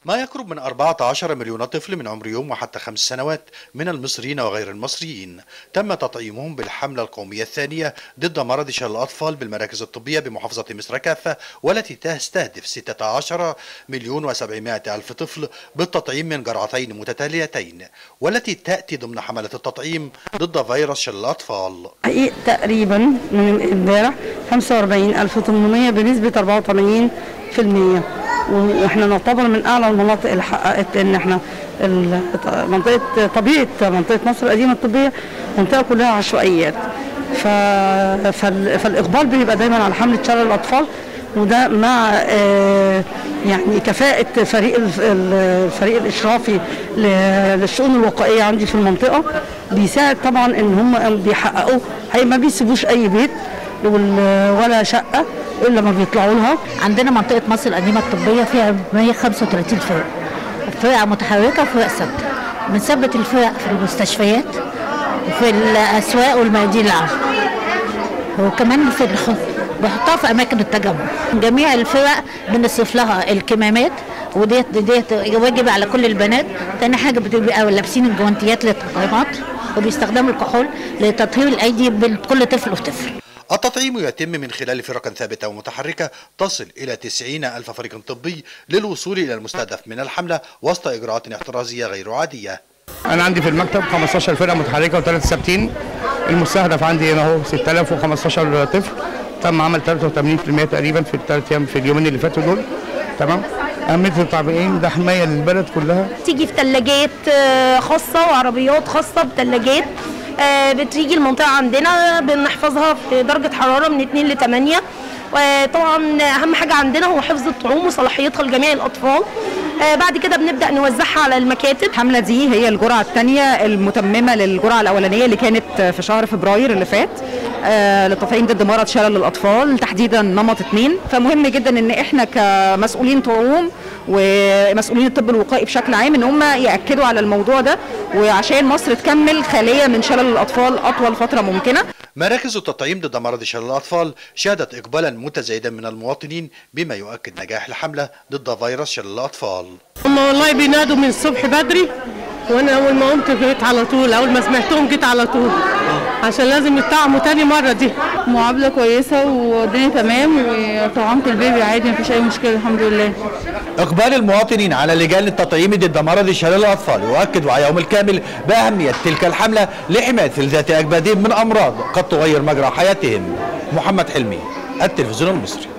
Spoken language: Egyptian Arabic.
ما يقرب من 14 مليون طفل من عمر يوم وحتى خمس سنوات من المصريين وغير المصريين تم تطعيمهم بالحملة القومية الثانية ضد مرض شلل الأطفال بالمراكز الطبية بمحافظة مصر كافة والتي تستهدف 16 مليون و700 ألف طفل بالتطعيم من جرعتين متتاليتين والتي تأتي ضمن حملة التطعيم ضد فيروس شلل الأطفال حقيقة تقريبا من امبارح 45800 بنسبة 84% واحنا نعتبر من اعلى المناطق اللي حققت ان احنا منطقه طبيعه منطقه مصر القديمه الطبيه منطقه كلها عشوائيات ف... فالاقبال بيبقى دايما على حمله شلل الاطفال وده مع آه يعني كفاءة فريق الفريق الإشرافي للشؤون الوقائية عندي في المنطقة بيساعد طبعا إن هم بيحققوا هي ما بيسيبوش أي بيت ولا شقة إلا ما بيطلعوا لها عندنا منطقة مصر القديمة الطبية فيها 135 فرق فرق متحركة وفرق ثابتة بنثبت الفرق في المستشفيات وفي الأسواق والميادين العامة وكمان في بحطها في اماكن التجمع جميع الفرق بنصرف لها الكمامات وديت ديت واجب على كل البنات تاني حاجه بتبقى لابسين الجوانتيات للتطعيمات وبيستخدموا الكحول لتطهير الايدي بين كل طفل وطفل التطعيم يتم من خلال فرق ثابتة ومتحركة تصل إلى 90 ألف فريق طبي للوصول إلى المستهدف من الحملة وسط إجراءات احترازية غير عادية أنا عندي في المكتب 15 فرقة متحركة وثلاث ثابتين المستهدف عندي هنا اهو 6015 طفل تم عمل 83% تقريبا في الثلاث ايام في اليومين اللي فاتوا دول تمام اهميه التعبئين ده حمايه للبلد كلها تيجي في ثلاجات خاصه وعربيات خاصه بثلاجات بتيجي المنطقه عندنا بنحفظها في درجه حراره من 2 ل 8 وطبعا اهم حاجه عندنا هو حفظ الطعوم وصلاحيتها لجميع الاطفال بعد كده بنبدا نوزعها على المكاتب الحمله دي هي الجرعه الثانيه المتممه للجرعه الاولانيه اللي كانت في شهر فبراير اللي فات آه للتطعيم ضد مرض شلل الاطفال تحديدا نمط اثنين فمهم جدا ان احنا كمسؤولين طعوم ومسؤولين الطب الوقائي بشكل عام ان هم ياكدوا على الموضوع ده وعشان مصر تكمل خاليه من شلل الاطفال اطول فتره ممكنه مراكز التطعيم ضد مرض شلل الأطفال شهدت إقبالا متزايدا من المواطنين بما يؤكد نجاح الحملة ضد فيروس شلل الأطفال هم والله بينادوا من الصبح بدري وانا اول ما قمت جيت على طول اول ما سمعتهم جيت على طول عشان لازم يطعموا تاني مره دي معامله كويسه والدنيا تمام وطعمت البيبي عادي مفيش اي مشكله الحمد لله إقبال المواطنين على لجان التطعيم ضد مرض شلل الأطفال يؤكد وعيهم الكامل بأهمية تلك الحملة لحماية ذات أجبادهم من أمراض قد تغير مجرى حياتهم محمد حلمي التلفزيون المصري